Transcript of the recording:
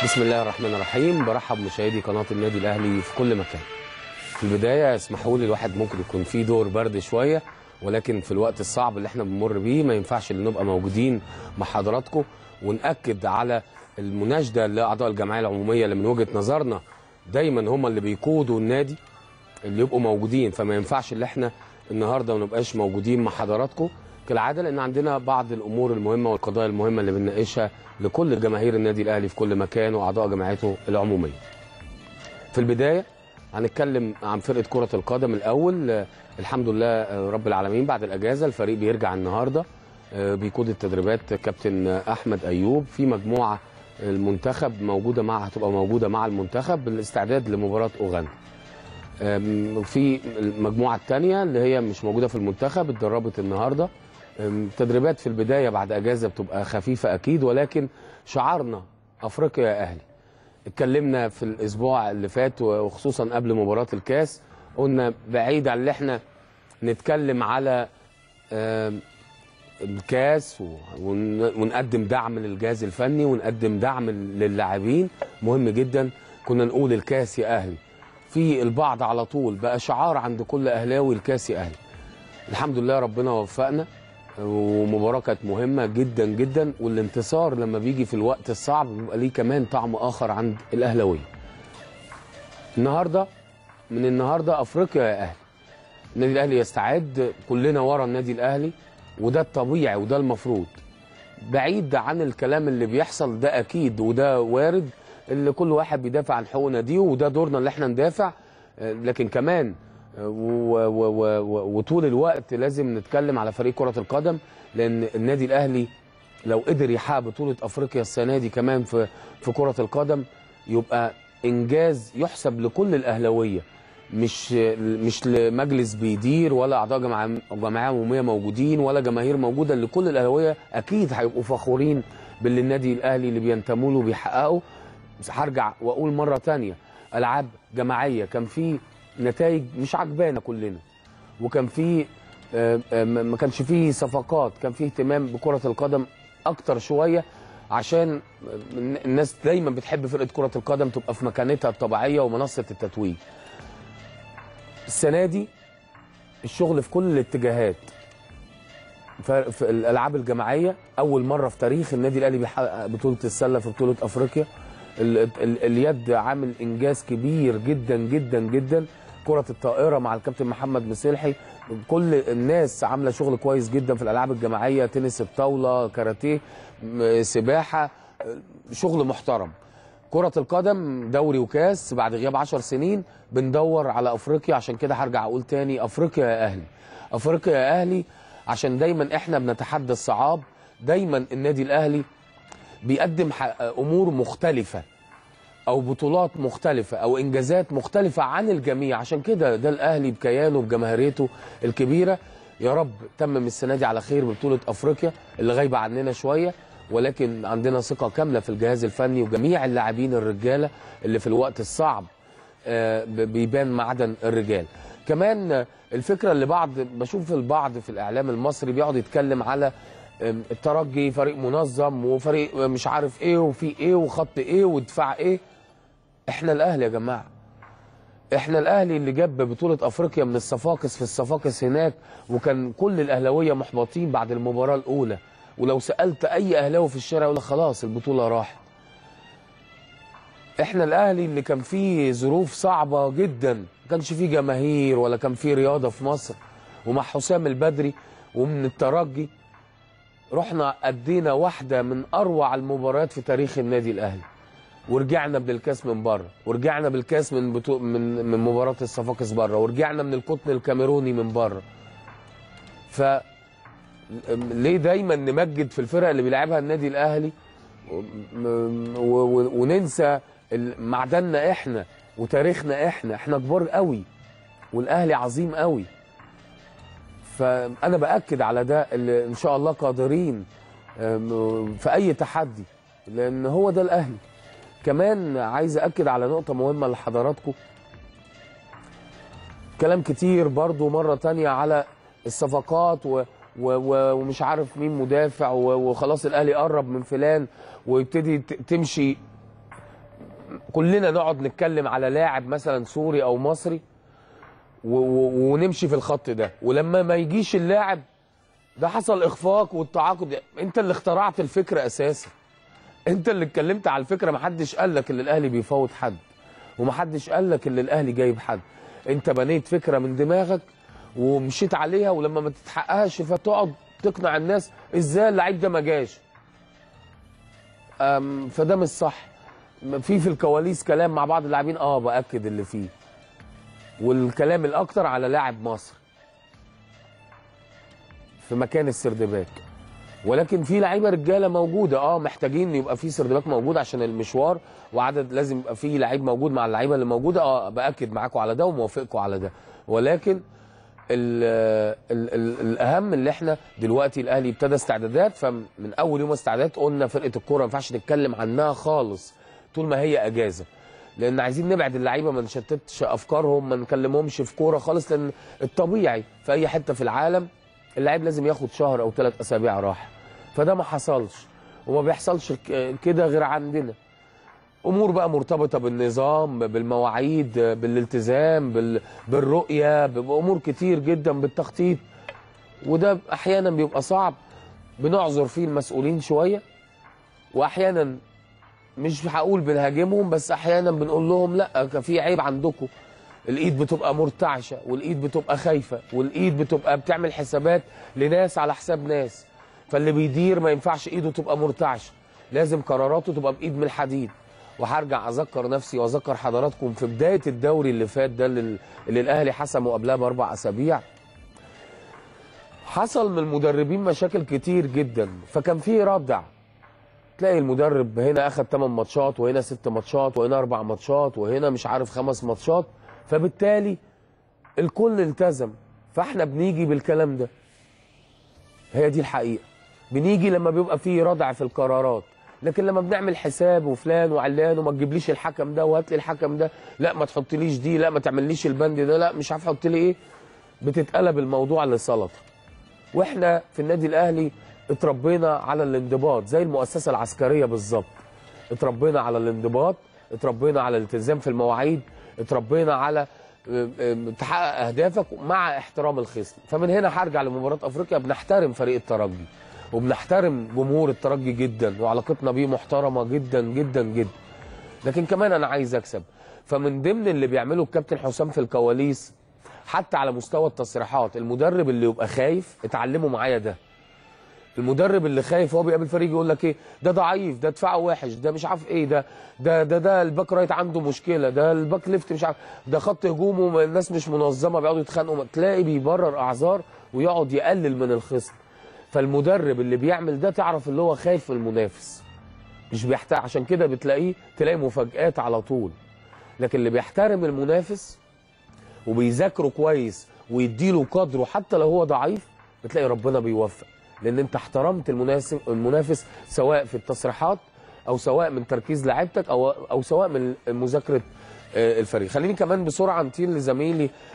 بسم الله الرحمن الرحيم برحب مشاهدي قناه النادي الاهلي في كل مكان في البدايه اسمحوا لي الواحد ممكن يكون فيه دور برد شويه ولكن في الوقت الصعب اللي احنا بنمر بيه ما ينفعش ان نبقى موجودين مع حضراتكم ونأكد على المناشده لاعضاء الجمعيه العموميه اللي من وجهه نظرنا دايما هم اللي بيقودوا النادي اللي يبقوا موجودين فما ينفعش ان احنا النهارده ما نبقاش موجودين مع حضراتكم كالعاده لان عندنا بعض الامور المهمه والقضايا المهمه اللي بنناقشها لكل جماهير النادي الاهلي في كل مكان واعضاء جمعيته العموميه. في البدايه هنتكلم عن فرقه كره القدم الاول آه، الحمد لله آه، رب العالمين بعد الاجازه الفريق بيرجع النهارده آه، بيقود التدريبات كابتن احمد ايوب في مجموعه المنتخب موجوده مع هتبقى موجوده مع المنتخب بالاستعداد لمباراه اوغندا. أم، في المجموعه الثانيه اللي هي مش موجوده في المنتخب اتدربت النهارده أم، تدريبات في البدايه بعد اجازه بتبقى خفيفه اكيد ولكن شعارنا افريقيا يا اهلي اتكلمنا في الاسبوع اللي فات وخصوصا قبل مباراه الكاس قلنا بعيد عن اللي احنا نتكلم على آم، الكاس و- ون- ونقدم دعم للجهاز الفني ونقدم دعم للاعبين مهم جدا كنا نقول الكاس يا اهلي في البعض على طول بقى شعار عند كل اهلاوي الكاس يا اهلي الحمد لله ربنا وفقنا ومباراة كانت مهمة جدا جدا والانتصار لما بيجي في الوقت الصعب بيبقى ليه كمان طعم آخر عند الأهلاوية. النهاردة من النهاردة أفريقيا يا أهلي. النادي الأهلي يستعد كلنا ورا النادي الأهلي وده الطبيعي وده المفروض. بعيد عن الكلام اللي بيحصل ده أكيد وده وارد اللي كل واحد بيدافع عن حقوق ناديه وده دورنا اللي احنا ندافع آه، لكن كمان آه، و- و- و- و- وطول الوقت لازم نتكلم على فريق كرة القدم لأن النادي الأهلي لو قدر يحقق بطولة أفريقيا السنة دي كمان في في كرة القدم يبقى إنجاز يحسب لكل الأهلاوية مش مش لمجلس بيدير ولا أعضاء جماعة جمعية عمومية موجودين ولا جماهير موجودة اللي كل الأهلاوية أكيد هيبقوا فخورين باللي النادي الأهلي اللي بينتموا له بيحققوا بس هرجع واقول مره تانية العاب جماعيه كان في نتائج مش عجبانا كلنا وكان في آه، آه، ما ما كانش فيه صفقات كان فيه اهتمام بكره القدم اكتر شويه عشان آه، الناس دايما بتحب فرقه كره القدم تبقى في مكانتها الطبيعيه ومنصه التتويج السنه دي الشغل في كل الاتجاهات ف- في الالعاب الجماعيه اول مره في تاريخ النادي الاهلي بيحقق بطوله السله في بطوله افريقيا ال ال اليد عامل انجاز كبير جدا جدا جدا كره الطائره مع الكابتن محمد مسلحي كل الناس عامله شغل كويس جدا في الالعاب الجماعيه تنس الطاوله كاراتيه م- سباحه شغل محترم كرة القدم دوري وكاس بعد غياب 10 سنين بندور على افريقيا عشان كده هرجع اقول تاني افريقيا يا اهلي افريقيا يا اهلي عشان دايما احنا بنتحدى الصعاب دايما النادي الاهلي بيقدم ح- امور مختلفه او بطولات مختلفه او انجازات مختلفه عن الجميع عشان كده ده الاهلي بكيانه بجماهيريته الكبيره يا رب تمم السنه دي على خير ببطوله افريقيا اللي غايبه عننا شويه ولكن عندنا ثقه كامله في الجهاز الفني وجميع اللاعبين الرجاله اللي في الوقت الصعب آه، ب- بيبان معدن الرجال كمان آه، الفكره اللي بعض بشوف البعض في الاعلام المصري بيقعد يتكلم على آم، الترجي فريق منظم وفريق آه، مش عارف ايه وفي ايه وخط ايه ودفاع ايه احنا الاهلي يا جماعه احنا الاهلي اللي جاب بطوله افريقيا من الصفاقس في الصفاقس هناك وكان كل الاهلاويه محبطين بعد المباراه الاولى ولو سالت اي اهلاوي في الشارع يقول لك خلاص البطوله راحت احنا الاهلي اللي كان فيه ظروف صعبه جدا ما كانش فيه جماهير ولا كان فيه رياضه في مصر ومع حسام البدري ومن الترجي رحنا ادينا واحده من اروع المباريات في تاريخ النادي الاهلي ورجعنا بالكاس من بره ورجعنا بالكاس من بطو... من من مباراه الصفاقس بره ورجعنا من القطن الكاميروني من بره ف ليه دايما نمجد في الفرق اللي بيلعبها النادي الاهلي و... و... وننسى ال- معدننا احنا وتاريخنا احنا احنا كبار قوي والاهلي عظيم قوي فانا باكد على ده اللي ان شاء الله قادرين أم، في اي تحدي لان هو ده الاهلي كمان عايز اكد على نقطه مهمه لحضراتكم كلام كتير برضو مره تانية على الصفقات و و و ومش عارف مين مدافع و- وخلاص الاهلي قرب من فلان ويبتدي ت- تمشي كلنا نقعد نتكلم على لاعب مثلا سوري او مصري و و ونمشي في الخط ده ولما ما يجيش اللاعب ده حصل اخفاق والتعاقد انت اللي اخترعت الفكره اساسا انت اللي اتكلمت على الفكره ما حدش قال لك ان الاهلي بيفوت حد وما حدش قال لك ان الاهلي جايب حد انت بنيت فكره من دماغك ومشيت عليها ولما ما تتحققش فتقعد تقنع الناس ازاي اللعيب ده ما جاش أم، فده مش صح في في الكواليس كلام مع بعض اللاعبين اه باكد اللي فيه والكلام الاكتر على لاعب مصر في مكان السردباك ولكن في لعيبه رجاله موجوده اه محتاجين يبقى في سردباك موجود عشان المشوار وعدد لازم يبقى في لعيب موجود مع اللعيبه اللي موجوده اه باكد معاكم على ده وموافقكم على ده ولكن ال ال ال الاهم اللي احنا دلوقتي الاهلي ابتدى استعدادات فمن اول يوم استعدادات قلنا فرقه الكوره ما ينفعش نتكلم عنها خالص طول ما هي اجازه لان عايزين نبعد اللعيبه ما نشتتش افكارهم ما نكلمهمش في كوره خالص لان الطبيعي في اي حته في العالم اللعيب لازم ياخد شهر او ثلاث اسابيع راحه فده ما حصلش وما بيحصلش ك- كده غير عندنا امور بقى مرتبطه بالنظام بالمواعيد بالالتزام بال... بالرؤيه بامور كتير جدا بالتخطيط وده احيانا بيبقى صعب بنعذر فيه المسؤولين شويه واحيانا مش هقول بنهاجمهم بس احيانا بنقول لهم لا كان في عيب عندكم الايد بتبقى مرتعشه والايد بتبقى خايفه والايد بتبقى بتعمل حسابات لناس على حساب ناس فاللي بيدير ما ينفعش ايده تبقى مرتعشه لازم قراراته تبقى بايد من الحديد وهرجع اذكر نفسي واذكر حضراتكم في بدايه الدوري اللي فات ده اللي, اللي الاهلي حسمه قبلها باربع اسابيع حصل من المدربين مشاكل كتير جدا فكان في ردع تلاقي المدرب هنا اخد 8 ماتشات وهنا 6 ماتشات وهنا 4 ماتشات وهنا مش عارف خمس ماتشات فبالتالي الكل التزم فاحنا بنيجي بالكلام ده هي دي الحقيقه بنيجي لما بيبقى فيه ردع في القرارات لكن لما بنعمل حساب وفلان وعلان وما تجيبليش الحكم ده وهات لي الحكم ده لا ما تحطليش دي لا ما تعمليش البند ده لا مش عارف حط لي ايه بتتقلب الموضوع لسلطه واحنا في النادي الاهلي اتربينا على الانضباط زي المؤسسه العسكريه بالظبط اتربينا على الانضباط اتربينا على الالتزام في المواعيد اتربينا على ام، ام، تحقق اهدافك مع احترام الخصم فمن هنا هرجع لمباراه افريقيا بنحترم فريق الترجي وبنحترم جمهور الترجي جدا وعلاقتنا بيه محترمه جدا جدا جدا لكن كمان انا عايز اكسب فمن ضمن اللي بيعمله الكابتن حسام في الكواليس حتى على مستوى التصريحات المدرب اللي يبقى خايف اتعلموا معايا ده المدرب اللي خايف هو بيقابل فريق يقول لك ايه ده ضعيف ده دفاعه وحش ده مش عارف ايه ده ده ده ده الباك رايت عنده مشكله ده الباك ليفت مش عارف ده خط هجومه الناس مش منظمه بيقعدوا يتخانقوا تلاقي بيبرر اعذار ويقعد يقلل من الخصم فالمدرب اللي بيعمل ده تعرف اللي هو خايف من المنافس مش بيحتاج عشان كده بتلاقيه تلاقي مفاجآت على طول لكن اللي بيحترم المنافس وبيذاكره كويس ويديله قدره حتى لو هو ضعيف بتلاقي ربنا بيوفق لان انت احترمت المناسب المنافس سواء في التصريحات او سواء من تركيز لعيبتك او او سواء من مذاكره آه، الفريق خليني كمان بسرعه نطير لزميلي